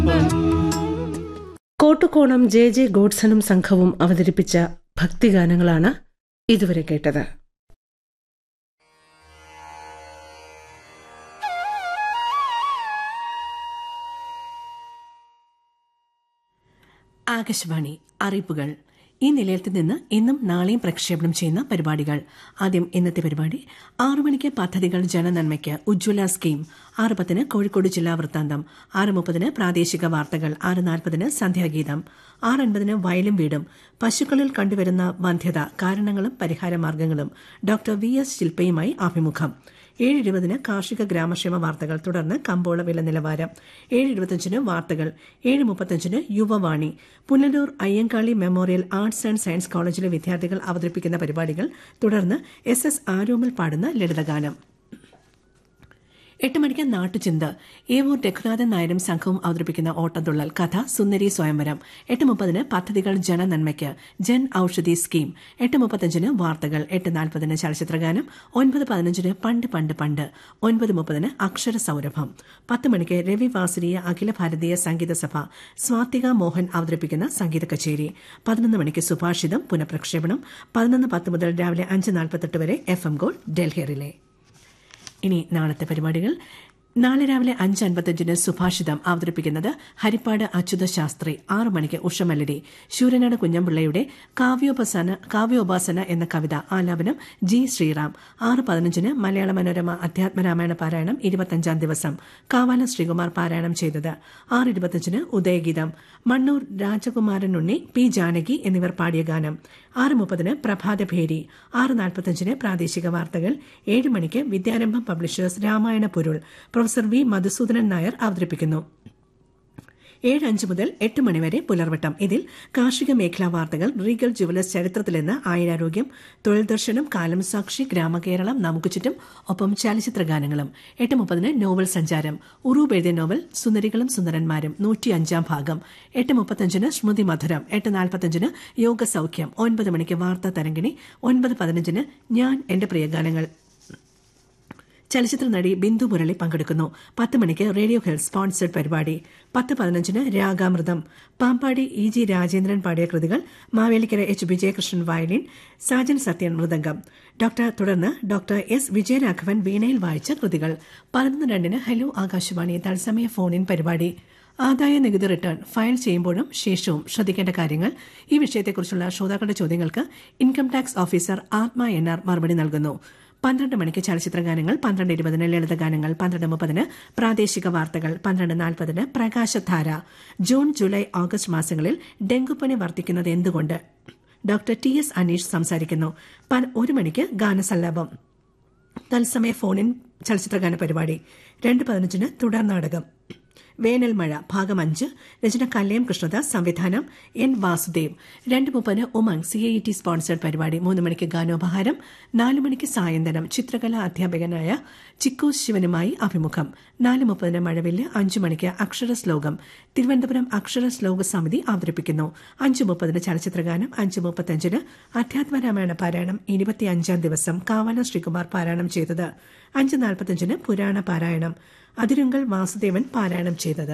Kottukonam J J ഗോഡ്സണും സംഘവും അവതരിപ്പിച്ച ഭക്തിഗാനങ്ങളാണ് ഇതുവരെ കേട്ടത് ആകാശവാണി അറിയിപ്പുകൾ ഈ നിലയത്തിൽ നിന്ന് ഇന്നും നാളെയും പ്രക്ഷേപണം ചെയ്യുന്ന പരിപാടികൾ ആദ്യം ഇന്നത്തെ പരിപാടി ആറു മണിക്ക് പദ്ധതികൾ ജനനന്മയ്ക്ക് ഉജ്ജ്വല സ്കീം ആറ് പത്തിന് കോഴിക്കോട് ജില്ലാ വൃത്താന്തം ആറ് മുപ്പതിന് പ്രാദേശിക വാർത്തകൾ ആറ് നാൽപ്പതിന് സന്ധ്യാഗീതം ആറ് അൻപതിന് വയലും വീടും പശുക്കളിൽ കണ്ടുവരുന്ന വന്ധ്യത കാരണങ്ങളും പരിഹാരമാർഗ്ഗങ്ങളും ഡോക്ടർ വി എസ് ശില്പയുമായി അഭിമുഖം ഏഴ് ഇരുപതിന് കാർഷിക ഗ്രാമക്ഷേമ വാർത്തകൾ തുടർന്ന് കമ്പോള വില നിലവാരം ഏഴ് ഇരുപത്തിയഞ്ചിന് വാർത്തകൾ ഏഴ് മുപ്പത്തഞ്ചിന് Yuvavani Punalur Ayyankali memorial arts and science കോളേജിലെ വിദ്യാർത്ഥികൾ അവതരിപ്പിക്കുന്ന പരിപാടികൾ തുടർന്ന് എസ് എസ് ആരോമൽ പാടുന്ന ലളിതഗാനം എട്ട് മണിക്ക് നാട്ടുചിന്ത ഏവൂർ രഘുനാഥൻ നായരും സംഘവും അവതരിപ്പിക്കുന്ന ഓട്ടംതുള്ളൽ കഥ സുന്ദരി സ്വയംവരം എട്ട് മുപ്പതിന് പദ്ധതികൾ ജനനന്മയ്ക്ക് ജൻ ഔഷധി സ്കീം എട്ട് മുപ്പത്തഞ്ചിന് വാർത്തകൾ എട്ട് നാൽപ്പതിന് ചലച്ചിത്രഗാനം ഒൻപത് പതിനഞ്ചിന് പണ്ട് പണ്ട് പണ്ട് ഒൻപത് മുപ്പതിന് അക്ഷര സൗരഭം പത്ത് മണിക്ക് രവി വാസുരീയ അഖില ഭാരതീയ സംഗീത സഭ സ്വാതിക മോഹൻ അവതരിപ്പിക്കുന്ന സംഗീത കച്ചേരി പതിനൊന്ന് മണിക്ക് സുഭാഷിതം പുനഃപ്രക്ഷേപണം പതിനൊന്ന് പത്ത് മുതൽ രാവിലെ അഞ്ച് നാൽപ്പത്തെട്ട് വരെ F M gold Delhi relay ഇനി നാളത്തെ പരിപാടികൾ നാളെ രാവിലെ അഞ്ച് അൻപത്തഞ്ചിന് സുഭാഷിതം അവതരിപ്പിക്കുന്നത് ഹരിപ്പാട് അച്യുത ശാസ്ത്രി ആറ് മണിക്ക് ഉഷമല്ലരി ശൂരനാട് കുഞ്ഞമ്പിള്ളയുടെ കാവ്യോപാസന കാവ്യോപാസന എന്ന കവിത ആലാപനം ജി ശ്രീറാം ആറ് പതിനഞ്ചിന് മലയാള മനോരമ അധ്യാത്മരാമായണ പാരായണം ഇരുപത്തഞ്ചാം ദിവസം കാവാല ശ്രീകുമാർ പാരായണം ചെയ്തത് ആറ് ഇരുപത്തഞ്ചിന് ഉദയഗീതം മണ്ണൂർ രാജകുമാരനുണ്ണി പി ജാനകി എന്നിവർ പാടിയ ഗാനം ആറ് മുപ്പതിന് പ്രഭാതഭേരി ആറ് നാൽപ്പത്തഞ്ചിന് പ്രാദേശിക വാർത്തകൾ ഏഴ് മണിക്ക് വിദ്യാരംഭം പബ്ലിഷേഴ്സ് രാമായണ പൊരുൾ പ്രൊഫസർ വി മധുസൂദനൻ നായർ അവതരിപ്പിക്കുന്നു ഏഴ് അഞ്ച് മുതൽ എട്ട് മണിവരെ പുലർവട്ടം ഇതിൽ കാർഷിക മേഖലാ വാർത്തകൾ റീഗൽ ജുവലേഴ്സ് ചരിത്രത്തിലെന്ന് ആയുരാരോഗ്യം തൊഴിൽ ദർശനം കാലം സാക്ഷി ഗ്രാമകേരളം നമുക്ക് ചുറ്റും ഒപ്പം ചലച്ചിത്ര ഗാനങ്ങളും എട്ട് മുപ്പതിന് നോവൽ സഞ്ചാരം ഉറൂബ് എഴുതിയ നോവൽ സുന്ദരികളും സുന്ദരന്മാരും നൂറ്റിയഞ്ചാം ഭാഗം എട്ട് മുപ്പത്തഞ്ചിന് സ്മൃതി മധുരം എട്ട് നാൽപ്പത്തഞ്ചിന് യോഗ സൌഖ്യം ഒൻപത് മണിക്ക് വാർത്താ തരംഗിണി ഒൻപത് പതിനഞ്ചിന് ഞാൻ എന്റെ പ്രിയ ഗാനങ്ങൾ ചലച്ചിത്ര നടി ബിന്ദു മുരളി പങ്കെടുക്കുന്നു പത്ത് മണിക്ക് റേഡിയോ ഹെൽത്ത് സ്പോൺസേഡ് പരിപാടി പത്ത് പതിനഞ്ചിന് രാഗാമൃതം പാമ്പാടി ഇ ജി രാജേന്ദ്രൻ പാടിയ കൃതികൾ Mavelikkara H Vijayakrishnan violin Sajan Sathyan mridangam doctor തുടർന്ന് ഡോക്ടർ എസ് വിജയരാഘവൻ വീണയിൽ വായിച്ച കൃതികൾ പതിനൊന്ന് രണ്ടിന് ഹലോ ആകാശവാണി തത്സമയ ഫോണിൻ പരിപാടി ആദായ നികുതി റിട്ടേൺ ഫയൽ ചെയ്യുമ്പോഴും ശേഷവും ശ്രദ്ധിക്കേണ്ട കാര്യങ്ങൾ ഈ വിഷയത്തെക്കുറിച്ചുള്ള ശ്രോതാക്കളുടെ ചോദ്യങ്ങൾക്ക് income tax officer Athma N R മറുപടി നൽകുന്നു പന്ത്രണ്ട് മണിക്ക് ചലച്ചിത്ര ഗാനങ്ങൾ പന്ത്രണ്ട് ഇരുപതിന് ലളിത ഗാനങ്ങൾ പന്ത്രണ്ട് മുപ്പതിന് പ്രാദേശിക വാർത്തകൾ പന്ത്രണ്ട് നാൽപ്പതിന് പ്രകാശധാര ജൂൺ ജൂലൈ ഓഗസ്റ്റ് മാസങ്ങളിൽ ഡെങ്കുപ്പനി വർദ്ധിക്കുന്നത് എന്തുകൊണ്ട് ഡോക്ടർ ടി എസ് അനീഷ് സംസാരിക്കുന്നു ഒരു മണിക്ക് ഗാനസല്ലാപം തത്സമയ ഫോണിൻ ചലച്ചിത്രഗാന പരിപാടി രണ്ട് പതിനഞ്ചിന് തുടർ നാടകം വേനൽ മഴ ഭാഗം അഞ്ച് രചന കല്ലയം കൃഷ്ണദാസ് സംവിധാനം എൻ വാസുദേവ് രണ്ട് മുപ്പതിന് Umang C I T sponsored പരിപാടി മൂന്ന് മണിക്ക് ഗാനോപഹാരം നാല് മണിക്ക് സായന്തനം ചിത്രകലാ അധ്യാപകനായ ചിക്കു ശിവനുമായി അഭിമുഖം നാല് മുപ്പതിന് മഴവില്ല് അഞ്ചു മണിക്ക് അക്ഷര ശ്ലോകം തിരുവനന്തപുരം അക്ഷര ശ്ലോക സമിതി അവതരിപ്പിക്കുന്നു അഞ്ച് മുപ്പതിന് ചലച്ചിത്രഗാനം അഞ്ച് മുപ്പത്തഞ്ചിന് അധ്യാത്മരാമായണ പാരായണം ഇരുപത്തിയഞ്ചാം ദിവസം കാവാല ശ്രീകുമാർ പാരായണം ചെയ്തത് അഞ്ച് നാൽപ്പത്തഞ്ചിന് പുരാണ പാരായണം അതിരുങ്കൽ വാസുദേവൻ പാരായണം ചെയ്തത്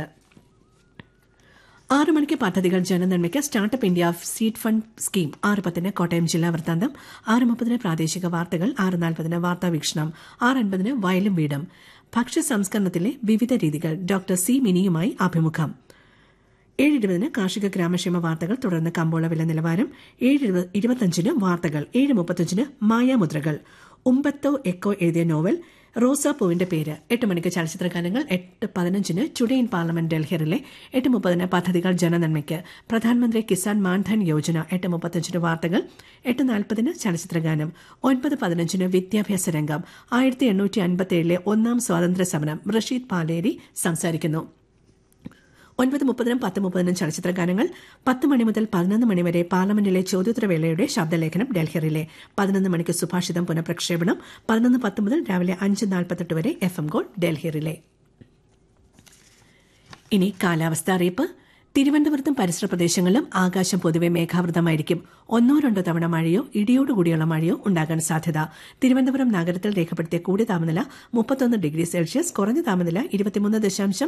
ആറ് മണിക്ക് പദ്ധതികൾ ജനനന്മയ്ക്ക് startup India seed fund scheme ആറ് പത്തിന് കോട്ടയം ജില്ലാ വൃത്താന്തം ആറ് മുപ്പതിന് പ്രാദേശിക വാർത്തകൾ ആറ് നാൽപ്പതിന് വാർത്താ വീക്ഷണം ആറ് അൻപതിന് വയലും വീടും ഭക്ഷ്യ സംസ്കരണത്തിലെ വിവിധ രീതികൾ ഡോക്ടർ സി മിനിയുമായി അഭിമുഖം ഏഴ് ഇരുപതിന് കാർഷിക ഗ്രാമക്ഷേമ വാർത്തകൾ തുടർന്ന് കമ്പോള വില നിലവാരം ഏഴ് ഇരുപത്തഞ്ചിന് വാർത്തകൾ ഏഴ് മുപ്പത്തഞ്ചിന് മായാമുദ്രകൾ ഉമ്പത്തോ എക്കോ എഴുതിയ നോവൽ റോസാപ്പൂവിന്റെ പേര് എട്ട് മണിക്ക് ചലച്ചിത്ര ഗാനങ്ങൾ എട്ട് പതിനഞ്ചിന് ടുഡേ ഇൻ പാർലമെന്റ് ഡൽഹിയിലെ എട്ട് മുപ്പതിന് പദ്ധതികൾ ജനനന്മയ്ക്ക് പ്രധാനമന്ത്രി കിസാൻ മാൻധൻ യോജന എട്ട് മുപ്പത്തഞ്ചിന് വാർത്തകൾ എട്ട് നാൽപ്പതിന് ചലച്ചിത്ര ഗാനം ഒൻപത് പതിനഞ്ചിന് വിദ്യാഭ്യാസ രംഗം ആയിരത്തി എണ്ണൂറ്റി അൻപത്തിയേഴിലെ ഒന്നാം സ്വാതന്ത്ര്യ സമരം റഷീദ് പാലേരി സംസാരിക്കുന്നു ഒൻപത് മുപ്പതിനും പത്ത് മുപ്പതിനും ചലച്ചിത്ര ഗാനങ്ങൾ പത്ത് മണി മുതൽ പതിനൊന്ന് മണി വരെ പാർലമെന്റിലെ ചോദ്യോത്തരവേളയുടെ ശബ്ദലേഖനം ഡൽഹിയിലെ പതിനൊന്ന് മണിക്ക് സുഭാഷിതം പുനഃപ്രക്ഷേപണം പതിനൊന്ന് പത്ത് മുതൽ രാവിലെ അഞ്ച് നാൽപ്പത്തെട്ട് വരെ എഫ് എം ഗോൾ ഡൽഹിയിലെ ഇനി കാലാവസ്ഥ അറിയിപ്പ് തിരുവനന്തപുരത്തും പരിസര പ്രദേശങ്ങളിലും ആകാശം പൊതുവെ മേഘാവൃതമായിരിക്കും ഒന്നോ രണ്ടോ തവണ മഴയോ ഇടിയോടുകൂടിയുള്ള മഴയോ ഉണ്ടാകാൻ സാധ്യത തിരുവനന്തപുരം നഗരത്തിൽ രേഖപ്പെടുത്തിയ കൂടിയ താപനില മുപ്പത്തൊന്ന് ഡിഗ്രി സെൽഷ്യസ് കുറഞ്ഞ താപനില ഇരുപത്തിമൂന്ന് ദശാംശം